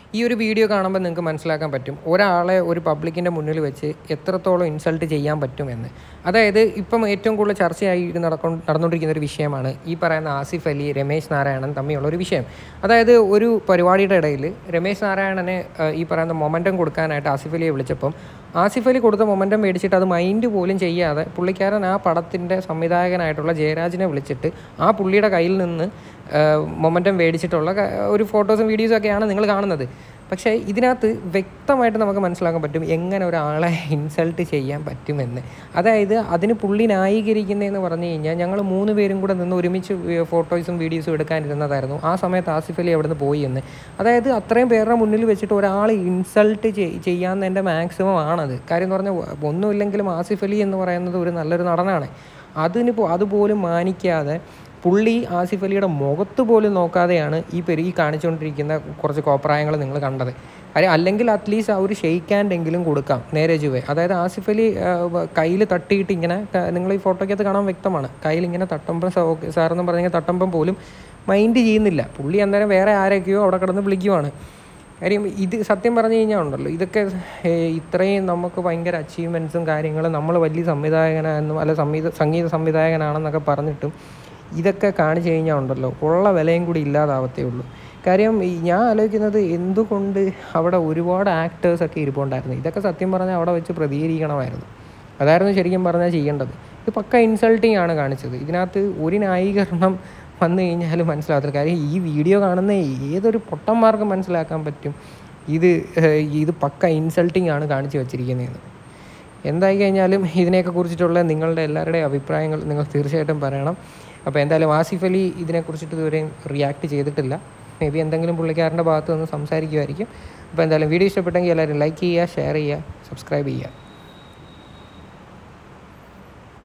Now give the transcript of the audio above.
ഈ ഒരു വീഡിയോ കാണുമ്പോൾ നിങ്ങൾക്ക് മനസ്സിലാക്കാൻ പറ്റും ഒരാളെ ഒരു പബ്ലിക്കിൻ്റെ മുന്നിൽ വെച്ച് എത്രത്തോളം ഇൻസൾട്ട് ചെയ്യാൻ പറ്റുമെന്ന് അതായത് ഇപ്പം ഏറ്റവും കൂടുതൽ ചർച്ചയായി നടക്കൊ നടന്നുകൊണ്ടിരിക്കുന്ന ഒരു വിഷയമാണ് ഈ പറയുന്ന ആസിഫ് അലി രമേശ് നാരായണൻ തമ്മിലുള്ള ഒരു വിഷയം അതായത് ഒരു പരിപാടിയുടെ ഇടയിൽ രമേശ് നാരായണനെ ആ, ഈ പറയുന്ന മൊമെൻറ്റം കൊടുക്കാനായിട്ട് ആസിഫ് അലിയെ വിളിച്ചപ്പം ആസിഫ് അലി കൊടുത്ത മൊമെൻറ്റം മേടിച്ചിട്ട് അത് മൈൻഡ് പോലും ചെയ്യാതെ പുള്ളിക്കാരൻ ആ പടത്തിൻ്റെ സംവിധായകനായിട്ടുള്ള ജയരാജിനെ വിളിച്ചിട്ട് ആ പുള്ളിയുടെ കയ്യിൽ നിന്ന് മൊമെൻറ്റം മേടിച്ചിട്ടുള്ള ക- ഒരു ഫോട്ടോസും വീഡിയോസും ഒക്കെയാണ് നിങ്ങൾ കാണുന്നത് പക്ഷേ ഇതിനകത്ത് വ്യക്തമായിട്ട് നമുക്ക് മനസ്സിലാക്കാൻ പറ്റും എങ്ങനെ ഒരാളെ ഇൻസൾട്ട് ചെയ്യാൻ പറ്റുമെന്ന് അതായത് അതിന് പുള്ളി ന്യായീകരിക്കുന്നതെന്ന് പറഞ്ഞു കഴിഞ്ഞാൽ ഞങ്ങൾ മൂന്ന് പേരും കൂടെ നിന്ന് ഒരുമിച്ച് ഫോട്ടോസും വീഡിയോസും എടുക്കാനിരുന്നതായിരുന്നു ആ സമയത്ത് ആസിഫ് അലി അവിടെ നിന്ന് പോയി എന്ന് അതായത് അത്രയും പേരുടെ മുന്നിൽ വെച്ചിട്ട് ഒരാൾ ഇൻസൾട്ട് ചെയ്യാമെന്നതിൻ്റെ മാക്സിമം ആണത് കാര്യം എന്ന് പറഞ്ഞാൽ ഒന്നുമില്ലെങ്കിലും ആസിഫ് അലി എന്ന് പറയുന്നത് ഒരു നല്ലൊരു നടനാണ് അതിന് പോ- അതുപോലും മാനിക്കാതെ പുള്ളി ആസിഫ് അലിയുടെ മുഖത്ത് പോലും നോക്കാതെയാണ് ഈ പെരു ഈ കാണിച്ചുകൊണ്ടിരിക്കുന്ന കുറച്ച് കോപ്രായങ്ങൾ നിങ്ങൾ കണ്ടത് കാര്യം അല്ലെങ്കിൽ അറ്റ്ലീസ്റ്റ് ആ ഒരു ഷെയ്ക്ക് ഹാൻഡ് എങ്കിലും കൊടുക്കാം നേരെ ചുവേ അതായത് ആസിഫ് അലി കയ്യിൽ തട്ടിയിട്ട് ഇങ്ങനെ ക- നിങ്ങൾ ഈ ഫോട്ടോയ്ക്കകത്ത് കാണാൻ വ്യക്തമാണ് കയ്യിൽ ഇങ്ങനെ തട്ടുമ്പം സാറെന്ന് പറഞ്ഞാൽ തട്ടുമ്പം പോലും മൈൻഡ് ചെയ്യുന്നില്ല പുള്ളി അന്നേരം വേറെ ആരൊക്കെയോ അവിടെ കിടന്ന് വിളിക്കുവാണ് കാര്യം ഇത് സത്യം പറഞ്ഞു കഴിഞ്ഞാൽ ഉണ്ടല്ലോ ഇതൊക്കെ ഏഹ്, ഇത്രയും നമുക്ക് ഭയങ്കര അച്ചീവ്മെൻറ്റ്സും കാര്യങ്ങളും നമ്മൾ വലിയ സംവിധായകനാണെന്നും അല്ല സംഗീത സംഗീത സംവിധായകനാണെന്നൊക്കെ പറഞ്ഞിട്ടും ഇതൊക്കെ കാണിച്ചു കഴിഞ്ഞാൽ ഉണ്ടല്ലോ ഉള്ള വിലയും കൂടി ഇല്ലാതാവത്തേ ഉള്ളൂ കാര്യം ഈ ഞാൻ ആലോചിക്കുന്നത് എന്തുകൊണ്ട് അവിടെ ഒരുപാട് ആക്ടേഴ്സൊക്കെ ഇരിപ്പുണ്ടായിരുന്നു ഇതൊക്കെ സത്യം പറഞ്ഞാൽ അവിടെ വെച്ച് പ്രതികരിക്കണമായിരുന്നു അതായിരുന്നു ശരിക്കും പറഞ്ഞാൽ ചെയ്യേണ്ടത് ഇത് പക്ക ഇൻസൾട്ടിങ് ആണ് കാണിച്ചത് ഇതിനകത്ത് ഒരു ന്യായീകരണം വന്നു കഴിഞ്ഞാൽ മനസ്സിലാകത്തില്ല കാര്യം ഈ വീഡിയോ കാണുന്ന ഏതൊരു പൊട്ടന്മാർക്ക് മനസ്സിലാക്കാൻ പറ്റും ഇത് ഏഹ്, ഇത് പക്ക ഇൻസൾട്ടിങ് ആണ് കാണിച്ചു വച്ചിരിക്കുന്നതെന്ന് എന്തായി കഴിഞ്ഞാലും ഇതിനെയൊക്കെ കുറിച്ചിട്ടുള്ള നിങ്ങളുടെ എല്ലാവരുടെയും അഭിപ്രായങ്ങൾ നിങ്ങൾ തീർച്ചയായിട്ടും പറയണം അപ്പോൾ എന്തായാലും ആസിഫ് അലി ഇതിനെക്കുറിച്ചിട്ട് ഇതുവരെയും റിയാക്ട് ചെയ്തിട്ടില്ല മേ ബി എന്തെങ്കിലും പുള്ളിക്കാരൻ്റെ ഭാഗത്ത് നിന്ന് സംസാരിക്കുമായിരിക്കും അപ്പോൾ എന്തായാലും വീഡിയോ ഇഷ്ടപ്പെട്ടെങ്കിൽ എല്ലാവരും ലൈക്ക് ചെയ്യുക ഷെയർ ചെയ്യുക സബ്സ്ക്രൈബ് ചെയ്യുക